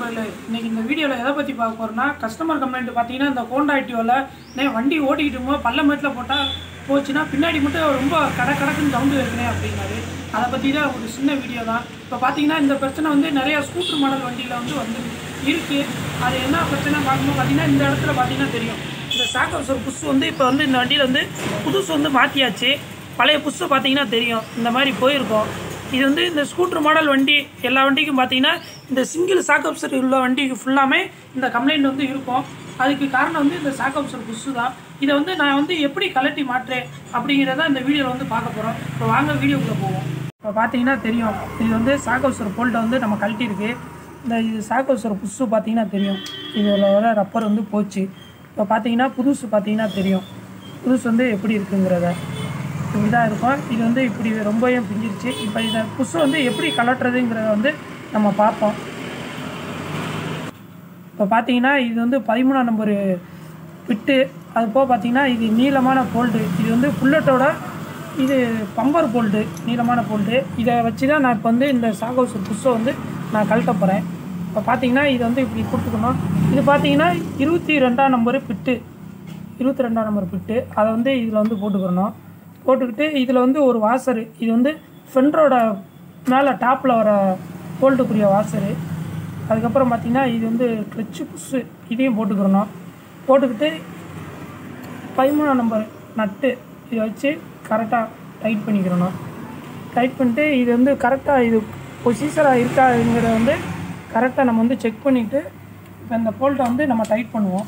நண்பர்களே இன்னைக்கு இந்த வீடியோவில் எதை பற்றி பார்க்க போகிறோம்னா கஸ்டமர் கம்ப்ளைண்ட் பார்த்தீங்கன்னா இந்த ஹோண்டா ஆக்டிவாவில் நே வண்டி ஓட்டிக்கிட்டு இருக்கும்போது பள்ளமேட்டில் போட்டால் போச்சுன்னா பின்னாடி மட்டும் ரொம்ப கடை கடக்குன்னு சவுண்டு வருதுனே அப்படின்னாரு அதை பற்றி தான் ஒரு சின்ன வீடியோ தான் இப்போ பார்த்தீங்கன்னா இந்த பிரச்சனை வந்து நிறைய ஸ்கூட்டர் மாடல் வண்டியில் வந்து வந்து இருக்குது அது என்ன பிரச்சனை பார்க்கும்போது பார்த்தீங்கன்னா இந்த இடத்துல பார்த்தீங்கன்னா தெரியும் இந்த சாக்கோசர் புஷ் வந்து இப்போ வந்து இந்த வண்டியில் வந்து புதுசு வந்து மாற்றியாச்சு பழைய புஷ்ஷை பார்த்தீங்கன்னா தெரியும் இந்த மாதிரி போயிருக்கோம் இது வந்து இந்த ஸ்கூட்டர் மாடல் வண்டி எல்லா வண்டிக்கும் பார்த்தீங்கன்னா இந்த சிங்கிள் சாக்கப்சர் உள்ள வண்டிக்கு ஃபுல்லாமே இந்த கம்ப்ளைண்ட் வந்து இருக்கும் அதுக்கு காரணம் வந்து இந்த சாக்கப்சர் புஷ்ஷு தான் இதை வந்து நான் வந்து எப்படி கலட்டி மாற்றேன் அப்படிங்கிறத இந்த வீடியோவில் வந்து பார்க்க போகிறோம் இப்போ வாங்க வீடியோக்குள்ளே போவோம் இப்போ பார்த்தீங்கன்னா தெரியும் இது வந்து சாக்கப்சர் போல்ட்டை வந்து நம்ம கழட்டியிருக்கு இந்த இது சாக்கப்சர் புஷ்ஷு பார்த்தீங்கன்னா தெரியும் இதில் வர ரப்பர் வந்து போச்சு இப்போ பார்த்தீங்கன்னா புதுசு பார்த்தீங்கன்னா தெரியும் புதுசு வந்து எப்படி இருக்குங்கிறத இப்படிதான் இருக்கும் இது வந்து இப்படி ரொம்பவே பிஞ்சிருச்சு இப்போ இதை புஷ் வந்து எப்படி கலட்டுறதுங்கிறத வந்து நம்ம பார்ப்போம் இப்போ பார்த்தீங்கன்னா இது வந்து பதிமூணாம் நம்பரு பிட்டு அது போக பார்த்தீங்கன்னா இது நீளமான போல்டு இது வந்து புல்லட்டோட இது பம்பர் போல்டு நீளமான போல்டு இதை வச்சு தான் நான் இப்போ வந்து இந்த சாகோஸ் புஷ்ஷை வந்து நான் கழட்ட போகிறேன் இப்போ பார்த்தீங்கன்னா இது வந்து இப்படி கொடுத்துக்கணும் இது பார்த்தீங்கன்னா இருபத்தி ரெண்டாம் நம்பரு பிட்டு இருபத்தி ரெண்டாம் நம்பர் பிட்டு அதை வந்து இதில் வந்து போட்டுக்கிறணும் போட்டுக்கிட்டு இதில் வந்து ஒரு வாசரு இது வந்து ஃபெண்டரோட மேலே டாப்பில் வர போல்ட்டுக்குரிய வாசரு அதுக்கப்புறம் பார்த்திங்கன்னா இது வந்து கிளச்சு புஷ்ஷு இதையும் போட்டுக்கிறணும் போட்டுக்கிட்டு பதிமூணாம் நம்பர் நட்டு இதை வச்சு கரெக்டாக டைட் பண்ணிக்கிறணும் டைட் பண்ணிட்டு இது வந்து கரெக்டாக இது பொசிஷராக இருக்காங்கிறத வந்து கரெக்டாக நம்ம வந்து செக் பண்ணிவிட்டு இப்போ இந்த போல்ட்டை வந்து நம்ம டைட் பண்ணுவோம்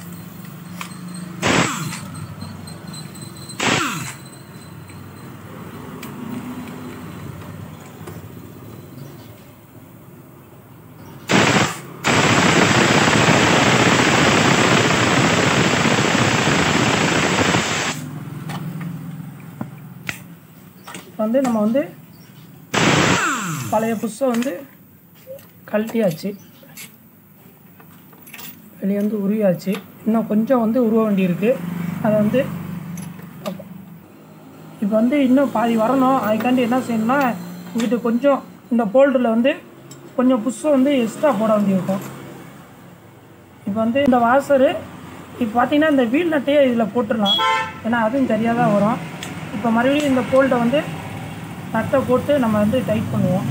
இப்போ வந்து நம்ம வந்து பழைய புஷ்ஷை வந்து கழட்டியாச்சு வெளியே வந்து உருவியாச்சு இன்னும் கொஞ்சம் வந்து உருவ வேண்டி இருக்குது அதை வந்து இப்போ வந்து இன்னும் பாதி வரணும் அதுக்காண்டி என்ன செய்யணும்னா இங்கிட்டு கொஞ்சம் இந்த போல்டரில் வந்து கொஞ்சம் புஷ்ஷை வந்து எக்ஸ்ட்ரா போட வேண்டியிருக்கும் இப்போ வந்து இந்த வாசரு இப்போ பார்த்தீங்கன்னா இந்த வீல் நட்டையே இதில் போட்டுடலாம் ஏன்னா அதுவும் சரியாக தான் வரும் இப்போ மறுபடியும் இந்த போல்ட்டை வந்து நட்டை போட்டு நம்ம வந்து டைட் பண்ணுவோம்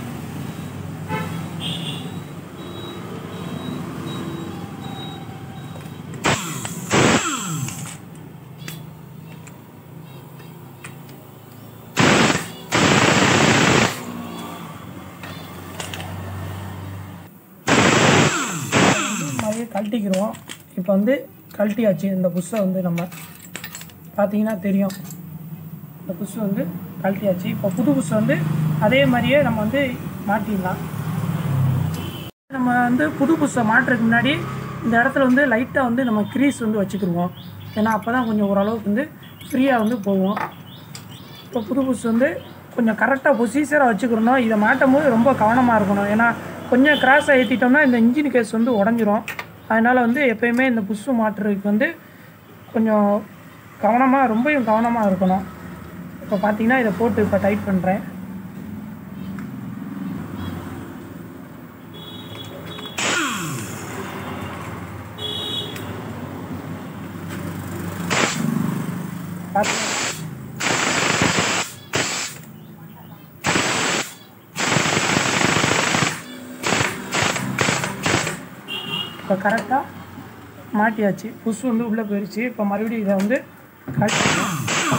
மாதிரியே கழட்டிக்கிறோம் இப்போ வந்து கழட்டியாச்சு இந்த புஷ்ஷை வந்து நம்ம பார்த்தீங்கன்னா தெரியும் இந்த புஷ் வந்து கழட்டியாச்சு இப்போ புது புஷ் வந்து அதே மாதிரியே நம்ம வந்து மாட்டிடலாம் நம்ம வந்து புது புஷ்ஷை மாட்டுறதுக்கு முன்னாடி இந்த இடத்துல வந்து லைட்டாக வந்து நம்ம க்ரீஸ் வந்து வச்சுக்கிடுவோம் ஏன்னா அப்போ தான் கொஞ்சம் ஓரளவுக்கு வந்து ஃப்ரீயாக வந்து போகும் இப்போ புது புஷ் வந்து கொஞ்சம் கரெக்டாக பொசிஷராக வச்சுக்கிறணும் இதை மாட்டும் போது ரொம்ப கவனமாக இருக்கணும் ஏன்னா கொஞ்சம் கிராஸாக ஏற்றிட்டோம்னா இந்த இன்ஜின் கேஸ் வந்து உடஞ்சிரும் அதனால் வந்து எப்பயுமே இந்த புஷ்ஷு மாட்டுறதுக்கு வந்து கொஞ்சம் கவனமாக ரொம்பவும் கவனமாக இருக்கணும் இப்போ பார்த்தீங்கன்னா இதை போட்டு இப்போ டைட் பண்ணுறேன் பார்த்து இப்போ கரெக்டாக மாட்டியாச்சு புஷ் வந்து உள்ளே போயிடுச்சு இப்போ மறுபடியும் இதை வந்து கழட்டிக்கலாம்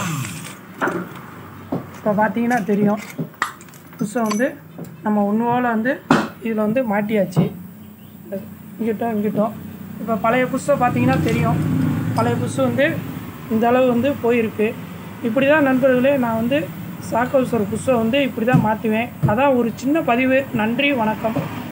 இப்போ பார்த்தீங்கன்னா தெரியும் புஷ்ஷை வந்து நம்ம ஒன்று போல் வந்து இதில் வந்து மாட்டியாச்சு இங்கிட்டோம் இங்கிட்டோம் இப்போ பழைய புஷ்ஷை பார்த்தீங்கன்னா தெரியும் பழைய புஷ்ஷு வந்து இந்த அளவு வந்து போயிருக்கு இப்படி தான் நண்பர்களே நான் வந்து சாக்கோசர் புஷ்ஷை வந்து இப்படி தான் மாற்றுவேன் அதான் ஒரு சின்ன பதிவு நன்றி வணக்கம்